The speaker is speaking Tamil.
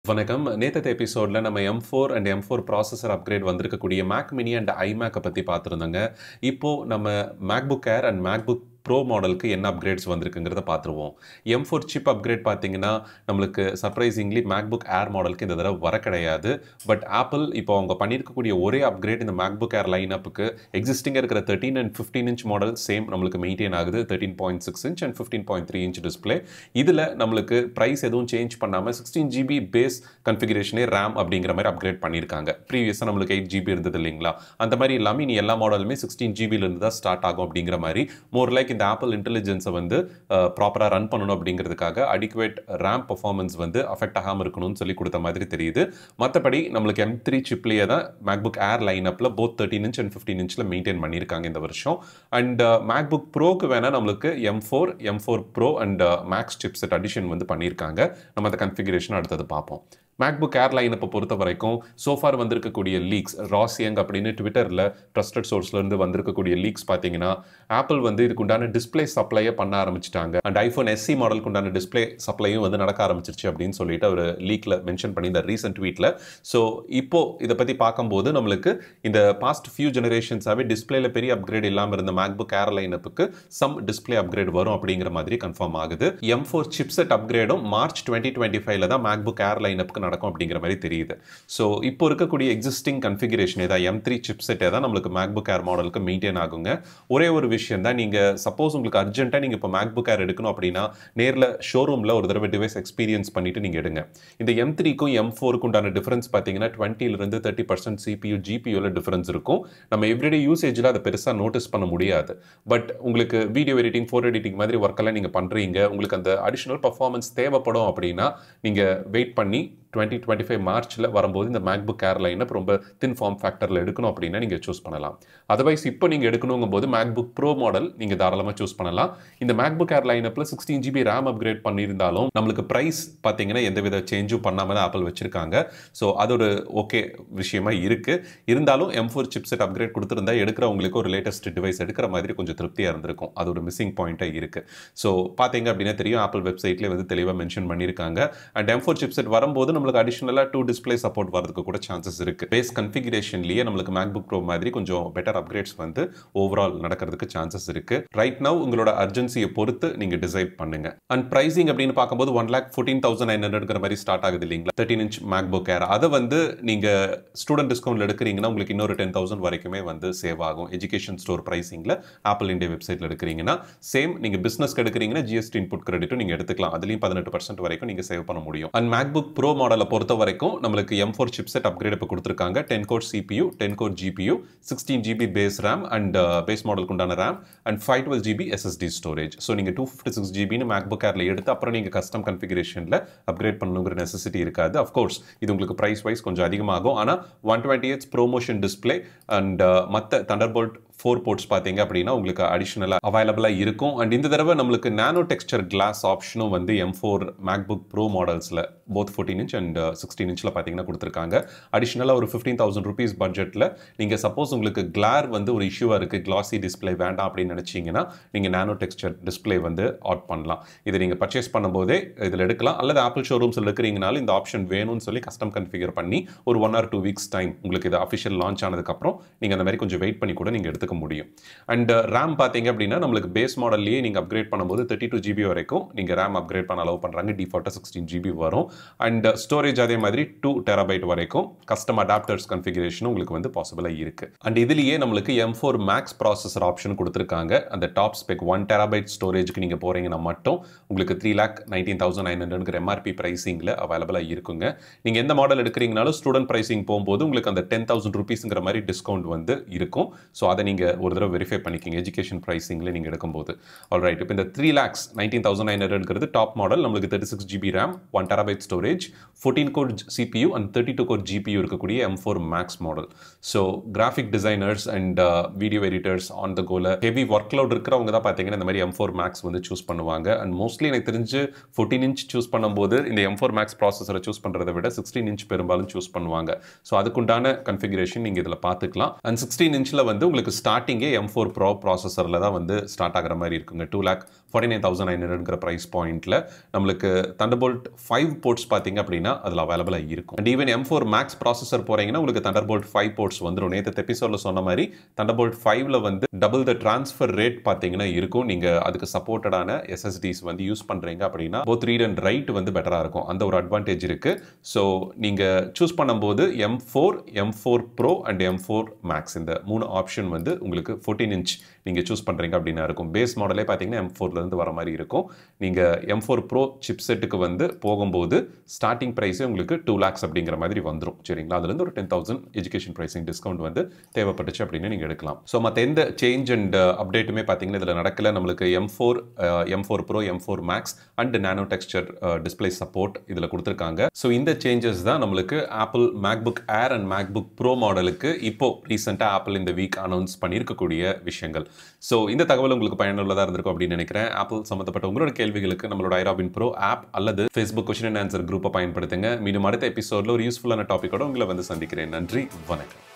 வணக்கம் நேத்தത്തെ எபிசோடில் நம்ம M four and M four processor upgrade வந்திருக்கக்கூடிய மேக் மினி அண்ட் ஐமேக்கை பற்றி பார்த்துருந்தோங்க இப்போது நம்ம MacBook Air and MacBook Pro மாடலுக்கு என்ன அப்கிரேட்ஸ் வந்திருக்குங்கிறத பார்த்துருவோம் எம் ஃபோர் சிப் அப்கிரேட் பார்த்தீங்கன்னா நம்மளுக்கு சர்ப்ரைசிங்லி மேக்புக் ஏர் மாடலுக்கு இந்த தடவை வர கிடையாது பட் ஆப்பிள் இப்போ அவங்க பண்ணியிருக்கக்கூடிய ஒரே அப்கிரேட் இந்த மேக்புக் ஏர் லைனப்புக்கு எக்ஸிஸ்டிங்காக இருக்கிற thirteen and fifteen inch model same நம்மளுக்கு மெயின்டைன் ஆகுது thirteen point six inch and fifteen point three inch display இதில் நம்மளுக்கு ப்ரைஸ் எதுவும் சேஞ்ச் பண்ணாமல் சிக்ஸ்டீன் ஜிபி பேஸ் கன்ஃபிகரேஷனே ரேம் அப்படிங்கிற மாதிரி அப்கிரேட் பண்ணியிருக்காங்க ப்ரீவியஸாக நம்மளுக்கு எயிட் ஜிபி இருந்தது இல்லைங்களா அந்த மாதிரி இல்லாமல் இனி எல்லா மாடலுமே சிக்ஸ்டீன் ஜிபிலேருந்து தான் ஸ்டார்ட் ஆகும் அப்படிங்கிற மாதிரி மோர் லைக் இந்த ஆப்பிள் இன்டெலிஜென்ஸை வந்து ப்ராப்பராக ரன் பண்ணணும் அப்படிங்கிறதுக்காக அடிக்குவேட் ரேம் பர்ஃபார்மன்ஸ் வந்து அஃபெக்ட் ஆகாமல் இருக்கணும்னு சொல்லி கொடுத்த மாதிரி தெரியுது மற்றபடி நம்மளுக்கு எம் த்ரீ சிப்லேயே தான் மேக்புக் ஏர் லைனப்பில் both thirteen inch and fifteen இன்ச்சில் மெயின்டைன் பண்ணியிருக்காங்க இந்த வருஷம் அண்ட் மேக்புக் ப்ரோக்கு வேணால் நம்மளுக்கு M four M four Pro and Max chipset addition வந்து பண்ணியிருக்காங்க நம்ம அந்த கன்ஃபிகரேஷன் அடுத்தது பார்ப்போம் மேக்புக் ஏர்லைன் இப்போ பொறுத்த வரைக்கும் சோஃபார் வந்திருக்கக்கூடிய லீக்ஸ் ராசியங் அப்படின்னு ட்விட்டரில் ட்ரஸ்டட் சோர்ஸ்லேருந்து வந்திருக்கக்கூடிய லீக்ஸ் பார்த்தீங்கன்னா ஆப்பிள் வந்து இதுக்கு உண்டான டிஸ்பிளே சப்ளையை பண்ண ஆரம்பிச்சிட்டாங்க அண்ட் ஐஃபோன் எஸ்சி மாடலுக்கு உண்டான டிஸ்பிளே சப்ளையும் வந்து நடக்க ஆரம்பிச்சிருச்சு அப்படின்னு சொல்லிட்டு அவர் லீக்கில் மென்ஷன் பண்ணி இந்த ரீசெண்ட் ட்வீட்டில் ஸோ இப்போ இதை பற்றி பார்க்கும்போது நம்மளுக்கு இந்த பாஸ்ட் ஃபியூ ஜெனரேஷன்ஸாகவே டிஸ்பிளேல பெரிய அப்கிரேட் இல்லாமல் இருந்த மேக்புக் ஏர்லைனப்புக்கு சம் டிஸ்பிளே அப்கிரேட் வரும் அப்படிங்கிற மாதிரி கன்ஃபார்ம் ஆகுது எம் ஃபோர் சிப்செட் அப்கிரேடும் மார்ச் டுவெண்ட்டி டுவெண்ட்டி ஃபைவ்ல தான் மேக்புக் ஏர்லைனப்புக்கு நடக்கும் அப்படிங்கிற மாதிரி தெரியுது ஸோ இப்போ இருக்கக்கூடிய எக்ஸிஸ்டிங் கன்ஃபிகரேஷன் ஏதாவது எம் த்ரீ சிப் செட்டே தான் நம்மளுக்கு மேக்புக் ஏர் மாடலுக்கு மெயின்டைன் ஆகுங்க ஒரே ஒரு விஷயம் தான் நீங்கள் சப்போஸ் உங்களுக்கு அர்ஜென்ட்டாக நீங்கள் இப்போ மேக்புக் ஏர் எடுக்கணும் அப்படின்னா நேரில் ஷோரூமில் ஒரு தடவை டிவைஸ் எக்ஸ்பீரியன்ஸ் பண்ணிட்டு நீங்கள் எடுங்க இந்த எம் த்ரீக்கும் எம் ஃபோருக்கும் உண்டான டிஃபரன்ஸ் பார்த்தீங்கன்னா டுவெண்ட்டிலிருந்து தேர்ட்டி பர்சன்ட் சிபியூ ஜிபியூவில் டிஃபரன்ஸ் இருக்கும் நம்ம எவ்ரிடே யூசேஜில் அதை பெருசாக நோட்டீஸ் பண்ண முடியாது பட் உங்களுக்கு வீடியோ எடிட்டிங் ஃபோட்டோ எடிட்டிங் மாதிரி ஒர்க்கெல்லாம் நீங்கள் பண்ணுறீங்க உங்களுக்கு அந்த அடிஷ்னல் பர்ஃபார்மன்ஸ் தேவைப்படும் அப்படின்னா நீங்கள் வெயிட் பண்ணி டுவெண்ட்டி டுவெண்ட்டி ஃபைவ் மார்ச்சில் வரும்போது இந்த மேக்புக் ஏர் லைனப் ரொம்ப தின் ஃபார்ம் ஃபேக்டரில் எடுக்கணும் அப்படின்னா நீங்கள் சூஸ் பண்ணலாம் அதர்வைஸ் இப்போ நீங்கள் எடுக்கணுங்கும் போது மேக்புக் ப்ரோ மாடல் நீங்கள் தாராளமாக சூஸ் பண்ணலாம் இந்த மேக்புக் ஏர் லைனப்பில் சிக்ஸ்டீன் ஜிபி ரேம் அப்கிரேட் பண்ணியிருந்தாலும் நம்மளுக்கு ப்ரைஸ் பார்த்தீங்கன்னா எந்தவித சேஞ்சும் பண்ணாமல் தான் ஆப்பிள் வச்சிருக்காங்க ஸோ அது ஒரு ஓகே விஷயமா இருக்குது இருந்தாலும் எம் ஃபோர் சிப்செட் அப்கிரேட் கொடுத்துருந்தா எடுக்கிறவங்களுக்கு ஒரு லேட்டஸ்ட் டிவைஸ் எடுக்கிற மாதிரி கொஞ்சம் திருப்தியாக இருந்திருக்கும் அது ஒரு மிஸ்ஸிங் பாயிண்ட்டாக இருக்குது ஸோ பார்த்தீங்க அப்படின்னா தெரியும் ஆப்பிள் வெப்சைட்லேயே வந்து தெளிவாக மென்ஷன் பண்ணியிருக்காங்க அண்ட் எம் ஃபோர் சிப்செட் வரும்போது நம்மளுக்கு அடிஷனலாக டூ டிஸ்பிளே சப்போர்ட் வரதுக்கு கூட சான்சஸ் இருக்குது பேஸ் கன்ஃபிகரேஷன்லேயே நம்மளுக்கு மேக்புக் ப்ரோ மாதிரி கொஞ்சம் பெட்டர் அப்கிரேட்ஸ் வந்து ஓவரால் நடக்கிறதுக்கு சான்சஸ் இருக்குது ரைட் நவ் உங்களோட அர்ஜென்சியை பொறுத்து நீங்கள் டிசைட் பண்ணுங்க அண்ட் ப்ரைசிங் அப்படின்னு பார்க்கும்போது one lakh fourteen thousand nine ஹண்ட்ரட்ங்கிற மாதிரி ஸ்டார்ட் ஆகுது இல்லைங்களா தேர்ட்டின் இன்ச் மேக்புக் ஏர் அதை வந்து நீங்கள் ஸ்டூடெண்ட் டிஸ்கவுண்ட் எடுக்கிறீங்கன்னா உங்களுக்கு இன்னொரு டென் தௌசண்ட் வரைக்குமே வந்து சேவ் ஆகும் எஜுகேஷன் ஸ்டோர் ப்ரைசிங்கில் ஆப்பிள் இந்தியா வெப்சைட்டில் எடுக்கிறீங்கன்னா சேம் நீங்கள் பிஸ்னஸ்க்கு எடுக்கிறீங்கன்னா ஜிஎஸ்டி இன்புட் கிரெடிட்டும் நீங்கள் எடுத்துக்கலாம் அதுலேயும் பதினெட்டு பர்சன்ட் வரைக்கும் நீங்கள் சேவ் பண்ண முடியும் அண்ட் மேக்புக் ப்ரோ மாடலை பொறுத்த வரைக்கும் நம்மளுக்கு எம் ஃபோர் சிப்செட் அப்கிரேட் இப்போ கொடுத்துருக்காங்க ten core CPU ten core GPU sixteen GB base RAM and base மாடலுக்கு உண்டான RAM and five twelve GB SSD storage so நீங்கள் டூ ஃபிஃப்டி சிக்ஸ் ஜிபின்னு மேக்புக் ஏரில் எடுத்து அப்புறம் நீங்கள் கஸ்டம் கன்ஃபிகரேஷனில் அப்கிரேட் பண்ணணுங்கிற நெசசிட்டி இருக்காது அஃப்கோர்ஸ் இது உங்களுக்கு ப்ரைஸ் வைஸ் கொஞ்சம் அதிகமாகும் ஆனால் one twenty hertz ProMotion display and மற்ற தண்டர்போல்ட் ஃபோர் போர்ட்ஸ் பார்த்தீங்க அப்படின்னா உங்களுக்கு அடிஷனலாக அவைலபிளாக இருக்கும் அண்ட் இந்த தடவை நம்மளுக்கு நானோ டெக்ஸ்சர் கிளாஸ் ஆப்ஷனும் வந்து எம் ஃபோர் மேக்புக் ப்ரோ மாடல்ஸில் both fourteen inch and sixteen இன்ச்சில் பார்த்தீங்கன்னா கொடுத்துருக்காங்க அடிஷனலாக ஒரு ஃபிஃப்டீன் தௌசண்ட் ருபீஸ் பட்ஜெட்டில் நீங்கள் சப்போஸ் உங்களுக்கு கிளார் வந்து ஒரு இஷ்யூவாக இருக்குது கிளாசி டிஸ்பிளே வேண்டாம் அப்படின்னு நினச்சிங்கன்னா நீங்கள் நானோ டெக்ஸ்சர் டிஸ்பிளே வந்து ஆட் பண்ணலாம் இதை நீங்கள் பர்ச்சேஸ் பண்ணும்போதே இதில் எடுக்கலாம் அல்லது ஆப்பிள் ஷோரூம்ஸில் இருக்கிறீங்கனாலும் இந்த ஆப்ஷன் வேணும்னு சொல்லி கஸ்டம் கன்ஃபிகர் பண்ணி ஒரு one or two weeks time உங்களுக்கு இது அஃபிஷியல் லான்ச் ஆனதுக்கப்புறம் நீங்கள் அந்த மாதிரி கொஞ்சம் வெயிட் பண்ணி கூட நீங்கள் எடுத்துக்க முடியும் அண்ட் ரேம் பார்த்தீங்க அப்படின்னா நம்மளுக்கு பேஸ் மாடல்லையே நீங்கள் அப்கிரேட் பண்ணும்போது தேர்ட்டி டூ ஜிபி வரைக்கும் நீங்கள் ரேம் அப்கிரேட் பண்ண அலோவ் பண்ணுறாங்க டிஃபால்ட்டாக சிக்ஸ்டீன் ஜிபி வரும் அண்ட் ஸ்டோரேஜ் அதே மாதிரி டூ டெராபைட் வரைக்கும் கஸ்டம் அடாப்டர்ஸ் கன்ஃபிகரேஷனும் உங்களுக்கு வந்து பாசிபிளாக இருக்குது அண்ட் இதுலேயே நம்மளுக்கு M four Max processor option கொடுத்துருக்காங்க அந்த டாப் ஸ்பெக் ஒன் டெராபைட் ஸ்டோரேஜ்க்கு நீங்கள் போகிறீங்கன்னா மட்டும் உங்களுக்கு three lakh nineteen thousand nine ஹண்ட்ரட்ங்கிற எம்ஆர்பி ப்ரைஸிங்கில் அவைலபிளாக இருக்குங்க நீங்கள் எந்த மாடல் எடுக்கிறீங்கனாலும் ஸ்டூடெண்ட் ப்ரைஸிங் போகும்போது உங்களுக்கு அந்த டென் தௌசண்ட் ருபீஸுங்கிற மாதிரி டிஸ்கவுண்ட் வந்து இருக்கும் ஸோ அதை நீங்கள் ஒரு தடவை வெரிஃபை பண்ணிக்கிங்க எஜுகேஷன் ப்ரைஸிங்கில் நீங்கள் எடுக்கும்போது ஆல் ரைட் இப்போ இந்த three lakhs nineteen thousand nine ஹண்ட்ரட்ங்கிறது டாப் மாடல் நம்மளுக்கு thirty six GB RAM one terabyte storage fourteen core CPU and thirty two core GPU இருக்கக்கூடிய M four Max model so graphic designers and video editors on the go heavy work load இருக்கிறவங்க தான் பார்த்தீங்கன்னா இந்த மாதிரி எம் ஃபோர் மேக்ஸ் வந்து சூஸ் பண்ணுவாங்க அண்ட் மோஸ்ட்லி எனக்கு தெரிஞ்சு ஃபோர்டீன் இன்ச் சூஸ் பண்ணும்போது இந்த எம் ஃபோர் மேக்ஸ் ப்ராசஸரை சூஸ் பண்ணுறதை விட சிக்ஸ்டீன் இன்ச் பெரும்பாலும் சூஸ் பண்ணுவாங்க ஸோ அதுக்குண்டான கன்ஃபிகரேஷன் நீங்கள் இதில் பார்த்துக்கலாம் அண்ட் சிக்ஸ்டீன் இன்ச்சில் வந்து உங்களுக்கு ஸ்டார்டிங்கே எம் ஃபோர் ப்ரோ ப்ராசஸரில் தான் வந்து ஸ்டார்ட் ஆகிற மாதிரி இருக்குங்க two lakh forty nine thousand nine ஹண்ட்ரட்ங்கிற ப்ரைஸ் பாயிண்ட்டில் நம்மளுக்கு தண்டர்போல்ட் ஃபைவ் போர்ட்ஸ் பார்த்தீங்க அப்படின்னா அதில் அவைலபிளாக இருக்கும் and even M four Max processor போகிறீங்கன்னா உங்களுக்கு தண்டர்போல்ட் ஃபைவ் போர்ட்ஸ் வந்துடும் நேற்று எபிசோடில் சொன்ன மாதிரி தண்டர்போல்ட் ஃபைவ்ல வந்து டபுள் த ட்ரான்ஸ்ஃபர் ரேட் பார்த்தீங்கன்னா இருக்கும் நீங்கள் அதுக்கு சப்போர்ட்டடான எஸ்எஸ்டிஸ் வந்து யூஸ் பண்ணுறீங்க அப்படின்னா போத் ரீட் அண்ட் ரைட் வந்து பெட்டராக இருக்கும் அந்த ஒரு அட்வான்டேஜ் இருக்குது ஸோ நீங்கள் சூஸ் பண்ணும்போது M four M four Pro and M four Max இந்த மூணு ஆப்ஷன் வந்து உங்களுக்கு ஃபோர்டீன் இன்ச் நீங்கள் சூஸ் பண்ணுறீங்க அப்படின்னா இருக்கும் பேஸ் மாடலே பார்த்தீங்கன்னா எம் ஃபோர்லேருந்து வர மாதிரி இருக்கும் நீங்கள் எம் ஃபோர் ப்ரோ சிப் செட்டுக்கு வந்து போகும்போது ஸ்டார்டிங் ப்ரைஸே உங்களுக்கு டூ லேக்ஸ் அப்படிங்கிற மாதிரி வந்துடும் சரிங்களா அதுலேருந்து ஒரு ten thousand education pricing discount வந்து தேவைப்பட்டுச்சு அப்படின்னு நீங்கள் எடுக்கலாம் ஸோ மற்ற எந்த சேஞ்ச் அண்ட் அப்டேட்டுமே பார்த்தீங்கன்னா இதில் நடக்கல நம்மளுக்கு M four M four Pro M four Max and nano texture display support இதில் கொடுத்துருக்காங்க ஸோ இந்த சேஞ்சஸ் தான் நம்மளுக்கு Apple MacBook Air and MacBook Pro மாடலுக்கு இப்போ ரீசெண்டாக ஆப்பிள் இந்த வீக் அனௌன்ஸ் பண்ணியிருக்கக்கூடிய விஷயங்கள் ஸோ இந்த தகவல் உங்களுக்கு பயனுள்ளதாக இருந்திருக்கும் அப்படின்னு நினைக்கிறேன் ஆப்பிள் சம்மந்தப்பட்ட உங்களோட கேள்விகளுக்கு நம்மளோட ஐராபின் ப்ரோ ஆப் அல்லது ஃபேஸ்புக் கொஸ்டின் அண்ட் ஆன்சர் குரூப்பை பயன்படுத்துங்க மீண்டும் அடுத்த எபிசோடில் ஒரு யூஸ்ஃபுல்லான டாப்பிக்கோட உங்களை வந்து சந்திக்கிறேன் நன்றி வணக்கம்